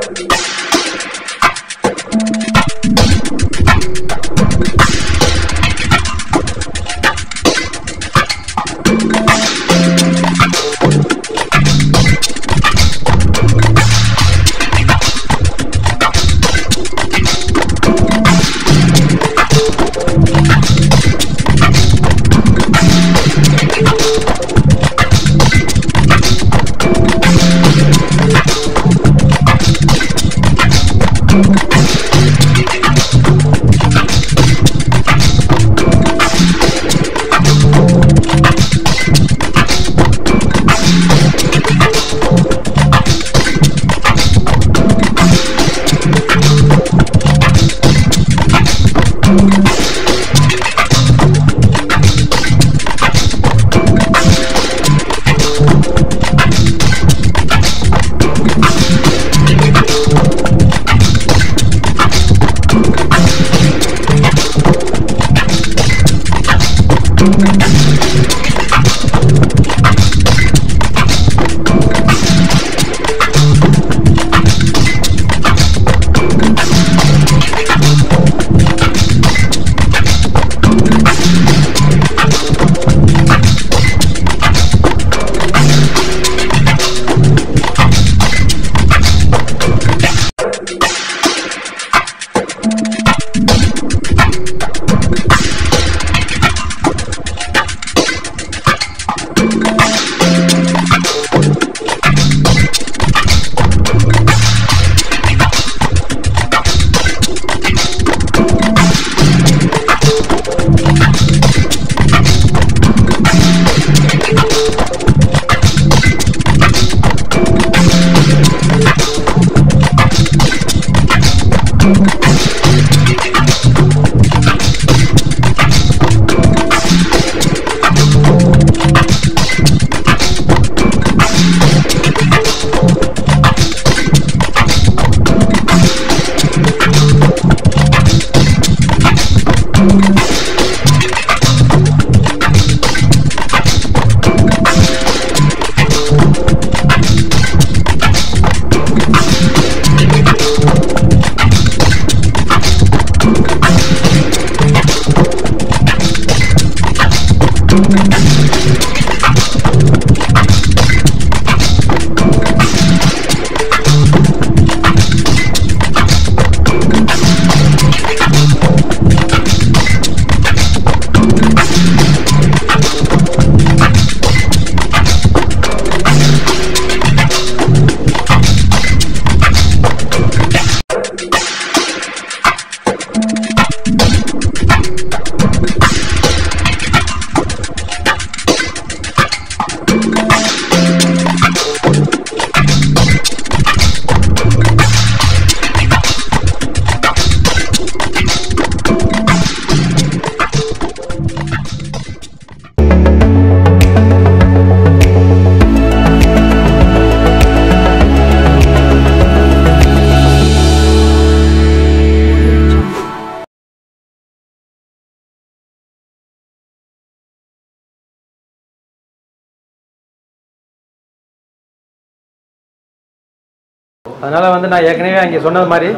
அதனால் வந்து நான் ஏற்கனவே அங்கே சொன்னது மாதிரி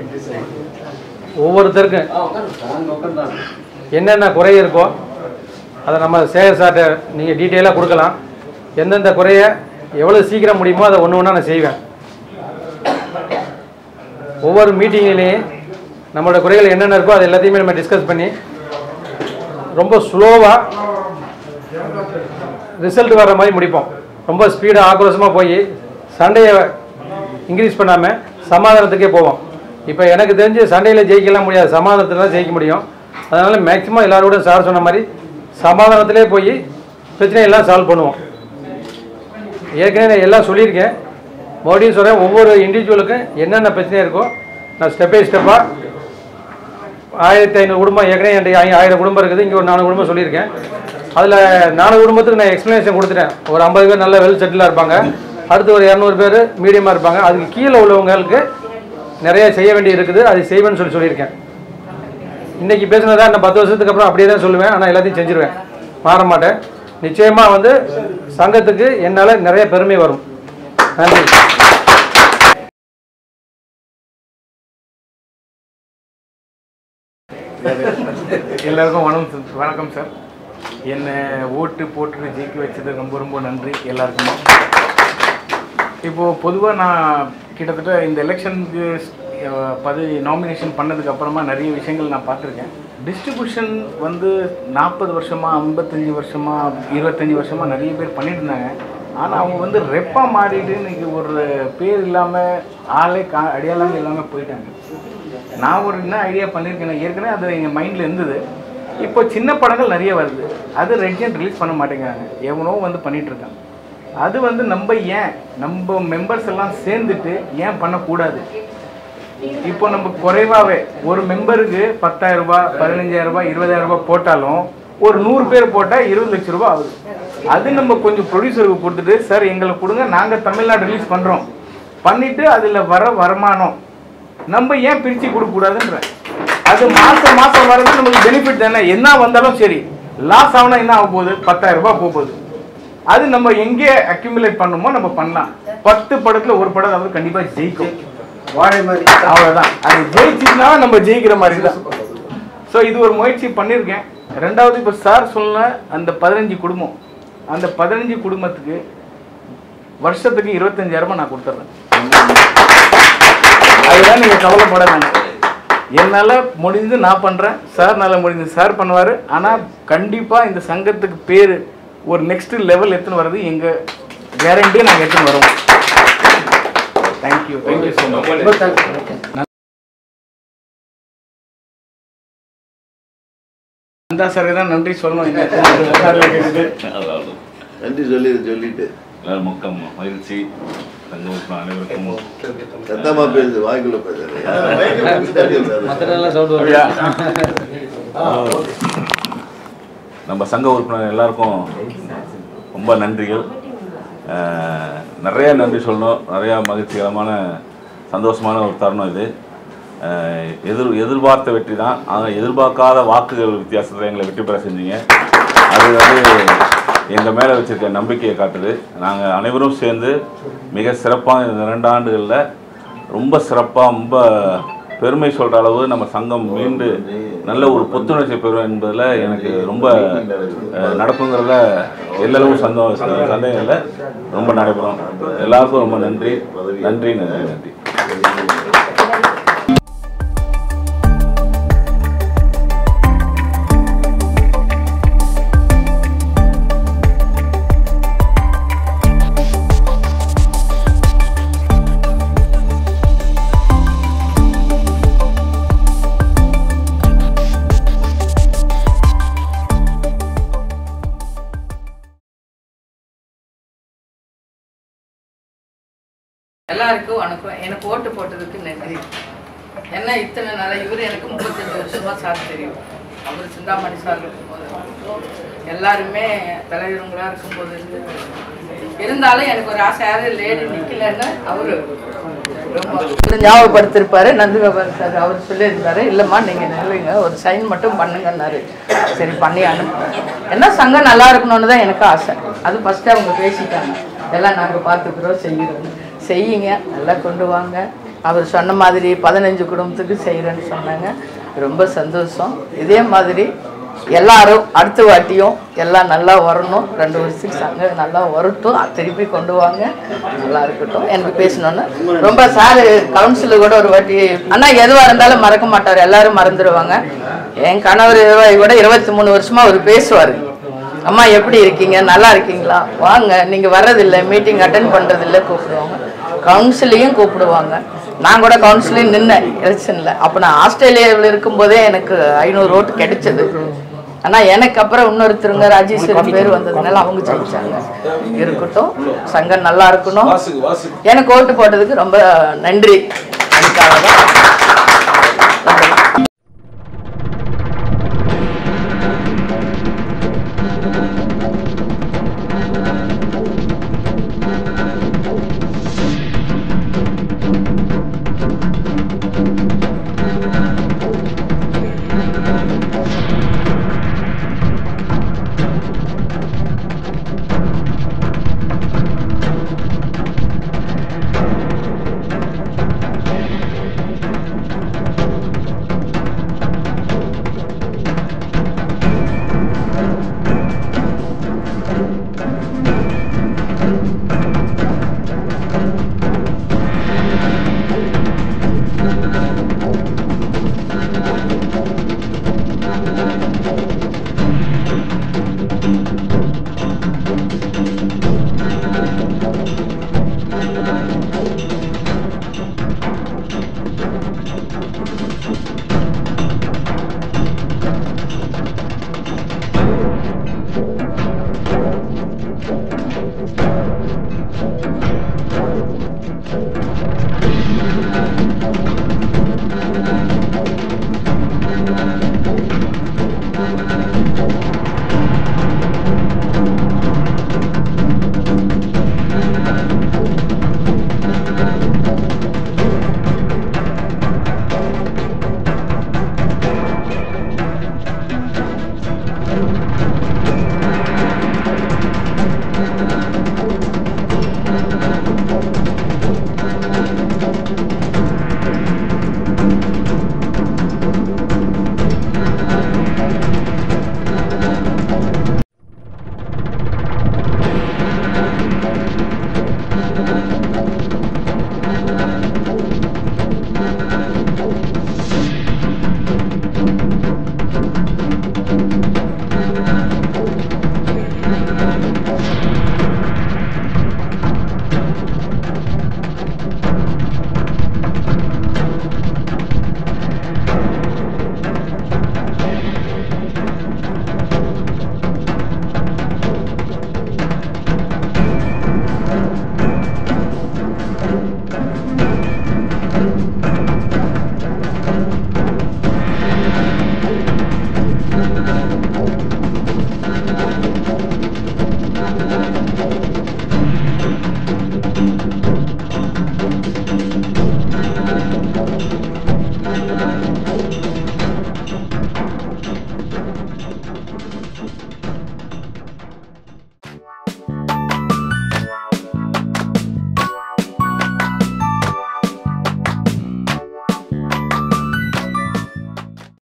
ஒவ்வொருத்தருக்கும் என்னென்ன குறை இருக்கோ அதை நம்ம சேகர் சார்ட்ட நீங்கள் டீட்டெயிலாக கொடுக்கலாம் எந்தெந்த குறைய எவ்வளோ சீக்கிரம் முடியுமோ அதை ஒன்று ஒன்றா நான் செய்வேன் ஒவ்வொரு மீட்டிங்லேயும் நம்மளோட குறைகள் என்னென்ன இருக்கோ அது எல்லாத்தையுமே நம்ம டிஸ்கஸ் பண்ணி ரொம்ப ஸ்லோவாக ரிசல்ட் வர்ற மாதிரி முடிப்போம் ரொம்ப ஸ்பீடாக ஆக்ரோஷமாக போய் சண்டையை இன்க்ரீஸ் பண்ணாமல் சமாதானத்துக்கே போவோம் இப்போ எனக்கு தெரிஞ்சு சண்டையில் ஜெயிக்கலாம் முடியாது சமாதானத்தில் தான் ஜெயிக்க முடியும் அதனால் மேக்ஸிமம் எல்லாரோட சார் சொன்ன மாதிரி சமாதானத்திலே போய் பிரச்சனையெல்லாம் சால்வ் பண்ணுவோம் ஏற்கனவே நான் எல்லாம் சொல்லியிருக்கேன் மறுபடியும் சொல்கிறேன் ஒவ்வொரு இண்டிவிஜுவலுக்கும் என்னென்ன பிரச்சனை இருக்கோ நான் ஸ்டெப் பை ஸ்டெப்பாக ஆயிரத்தி ஐநூறு குடும்பம் ஏற்கனவே என்கிட்ட ஆயி- ஆயிரம் குடும்பம் இருக்குது இங்கே ஒரு நாலு குடும்பம் சொல்லியிருக்கேன் அதில் நாலு குடும்பத்துக்கு நான் எக்ஸ்ப்ளனேஷன் கொடுத்துட்டேன் ஒரு ஐம்பது பேர் நல்ல வெல் செட்டிலாக இருப்பாங்க அடுத்து ஒரு இரநூறு பேர் மீடியமாக இருப்பாங்க அதுக்கு கீழே உள்ளவங்களுக்கு நிறைய செய்ய வேண்டி இருக்குது அது செய்வேன்னு சொல்லி சொல்லியிருக்கேன் இன்னைக்கு பேசுனதா நான் பத்து வருஷத்துக்கு அப்புறம் அப்படியே தான் சொல்லுவேன் ஆனால் எல்லாத்தையும் செஞ்சிருவேன் மாற மாட்டேன் நிச்சயமாக வந்து சங்கத்துக்கு என்னால் நிறைய பெருமை வரும் நன்றி எல்லாருக்கும் வணக்கம் வணக்கம் சார் என்னை ஓட்டு போட்டு ஜெயிக்க வச்சது ரொம்ப ரொம்ப நன்றி எல்லாருக்குமே இப்போது பொதுவாக நான் கிட்டத்தட்ட இந்த எலெக்ஷனுக்கு பதவி நாமினேஷன் பண்ணதுக்கு அப்புறமா நிறைய விஷயங்கள் நான் பார்த்துருக்கேன் டிஸ்ட்ரிபியூஷன் வந்து நாற்பது வருஷமாக ஐம்பத்தஞ்சு வருஷமாக இருபத்தஞ்சி வருஷமாக நிறைய பேர் பண்ணிட்டு இருந்தாங்க ஆனால் அவங்க வந்து ரெப்பாக மாறிட்டு இன்னைக்கு ஒரு பேர் இல்லாமல் ஆளே கா அடையாளம் இல்லாமல் போயிட்டாங்க நான் ஒரு என்ன ஐடியா பண்ணியிருக்கேன் ஏற்கனவே அது எங்கள் மைண்டில் இருந்தது இப்போ சின்ன படங்கள் நிறைய வருது அது ரெட்ஜன் ரிலீஸ் பண்ண மாட்டேங்கிறாங்க எவனோ வந்து பண்ணிட்டு இருக்காங்க அது வந்து நம்ம ஏன் நம்ம மெம்பர்ஸ் எல்லாம் சேர்ந்துட்டு ஏன் பண்ணக்கூடாது இப்போ நம்ம குறைவாகவே ஒரு மெம்பருக்கு பத்தாயிரம் ரூபாய் பதினஞ்சாயிரம் ரூபாய் இருபதாயிரம் ரூபாய் போட்டாலும் ஒரு நூறு பேர் போட்டால் இருபது லட்ச ரூபாய் ஆகுது அது நம்ம கொஞ்சம் ப்ரொடியூசருக்கு கொடுத்துட்டு சார் எங்களுக்கு கொடுங்க நாங்கள் தமிழ்நாடு ரிலீஸ் பண்ணுறோம் பண்ணிட்டு அதில் வர வருமானம் நம்ம ஏன் பிரித்து கொடுக்கக்கூடாதுன்ற அது மாதம் மாதம் வர்றது நமக்கு பெனிஃபிட் தானே என்ன வந்தாலும் சரி லாஸ் ஆகுனா என்ன ஆக போகுது பத்தாயிரம் ரூபாய் போக போகுது அது நம்ம எங்கே அக்யூமுலேட் பண்ணுமோ நம்ம பண்ணலாம் பத்து படத்துல ஒரு படம் வந்து கண்டிப்பா ஜெயிக்கும் வாழை மாதிரி அவ்வளவுதான் அது ஜெயிச்சுன்னா நம்ம ஜெயிக்கிற மாதிரி தான் ஸோ இது ஒரு முயற்சி பண்ணியிருக்கேன் ரெண்டாவது இப்போ சார் சொன்ன அந்த பதினஞ்சு குடும்பம் அந்த பதினஞ்சு குடும்பத்துக்கு வருஷத்துக்கு இருபத்தஞ்சாயிரமா நான் கொடுத்துட்றேன் அதுதான் நீங்கள் கவலைப்பட வேண்டாம் என்னால் முடிஞ்சது நான் பண்ணுறேன் சார்னால முடிஞ்சது சார் பண்ணுவார் ஆனால் கண்டிப்பாக இந்த சங்கத்துக்கு பேர் ஒரு நெக்ஸ்ட் லெவல் எடுத்துன்னு வர்றது எங்கள் கேரண்டியை நாங்கள் எடுத்துன்னு வரோம் தேங்க்யூ தேங்க்யூ ஸோ மச் ரொம்ப தேங்க்ஸ் அந்த சார் தான் நன்றி சொல்லணும் இந்த சார்ல கேட்டுட்டு அதாவது நன்றி சொல்லி சொல்லிட்டு எல்லாரும் மொக்கம் மகிழ்ச்சி தங்கமும் அனைவருக்கும் சத்தமா பேசு வாய்க்குள்ள பேசுறேன் மற்றதெல்லாம் சவுண்ட் அப்படியா நம்ம சங்க உறுப்பினர் எல்லாருக்கும் ரொம்ப நன்றிகள் அஹ், நிறைய நன்றி சொல்லணும் நிறையா மகிழ்ச்சிகரமான சந்தோஷமான ஒரு தருணம் இது அஹ், எதிர் எதிர்பார்த்த வெற்றி தான் ஆனால் எதிர்பார்க்காத வாக்குகள் வித்தியாசத்தில் எங்களை வெற்றி பெற செஞ்சீங்க அது வந்து எங்கள் மேலே வச்சிருக்க நம்பிக்கையை காட்டுது நாங்கள் அனைவரும் சேர்ந்து மிக சிறப்பாக இந்த ரெண்டு ஆண்டுகளில் ரொம்ப சிறப்பாக ரொம்ப பெருமை சொல்கிற அளவு நம்ம சங்கம் மீண்டு நல்ல ஒரு புத்துணர்ச்சி பெறும் என்பதில் எனக்கு ரொம்ப அஹ், நடக்குங்கிறதுல எல்லளவும் சந்தோஷம் சந்தேகம் இல்லை ரொம்ப நடைபெறும் எல்லாருக்கும் ரொம்ப நன்றி நன்றி நன்றி நன்றி எல்லாருக்கும் வணக்கம் எனக்கு ஓட்டு போட்டதுக்கு நன்றி என்ன இத்தனை நாளா இவர் எனக்கு முப்பத்தஞ்சு வருஷமா சார் தெரியும் அவர் சிந்தாமணி சார் இருக்கும்போது எல்லாருமே தலைவருங்களா இருக்கும்போது இருந்து இருந்தாலும் எனக்கு ஒரு ஆசை யாரும் லேடி நிக்கலன்னு அவரு ரொம்ப ஞாபகப்படுத்திருப்பாரு நந்திகோபால் சார் அவர் சொல்லியிருந்தாரு இல்லைம்மா நீங்கள் நில்லுங்க ஒரு சைன் மட்டும் பண்ணுங்கன்னாரு சரி பண்ணி அனுப்பு என்ன சங்கம் நல்லா இருக்கணும்னு தான் எனக்கு ஆசை அது ஃபஸ்ட்டு அவங்க பேசிட்டாங்க எல்லாம் நாங்கள் பார்த்துக்குறோம் செய்கிறோம் செய்யுங்க நல்லா கொண்டு வாங்க அவர் சொன்ன மாதிரி பதினஞ்சு குடும்பத்துக்கு செய்கிறேன்னு சொன்னாங்க ரொம்ப சந்தோஷம் இதே மாதிரி எல்லாரும் அடுத்த வாட்டியும் எல்லாம் நல்லா வரணும் ரெண்டு வருஷத்துக்கு சங்கம் நல்லா வரட்டும் அது திருப்பி கொண்டு வாங்க நல்லா இருக்கட்டும் எனக்கு பேசணுன்னு ரொம்ப சார் கவுன்சிலர் கூட ஒரு வாட்டி ஆனால் எதுவாக இருந்தாலும் மறக்க மாட்டார் எல்லாரும் மறந்துடுவாங்க என் கணவர் கூட இருபத்தி மூணு வருஷமா அவர் பேசுவார் அம்மா எப்படி இருக்கீங்க நல்லா இருக்கீங்களா வாங்க நீங்கள் வர்றதில்லை மீட்டிங் அட்டன் பண்ணுறதில்ல கூப்பிடுவாங்க கவுன்சிலையும் கூப்பிடுவாங்க நான் கூட கவுன்சிலையும் நின்னேன் எலெக்ஷனில் அப்போ நான் ஆஸ்திரேலியாவில் இருக்கும்போதே எனக்கு ஐநூறு ஓட்டு கிடைச்சது ஆனால் எனக்கு அப்புறம் இன்னொருத்தருங்க ராஜேஸ்வரி பேர் வந்ததுனால அவங்க ஜெயிச்சாங்க இருக்கட்டும் சங்கம் நல்லா இருக்கணும் எனக்கு ஓட்டு போட்டதுக்கு ரொம்ப நன்றி அதுக்காக தான் நன்றி. Thank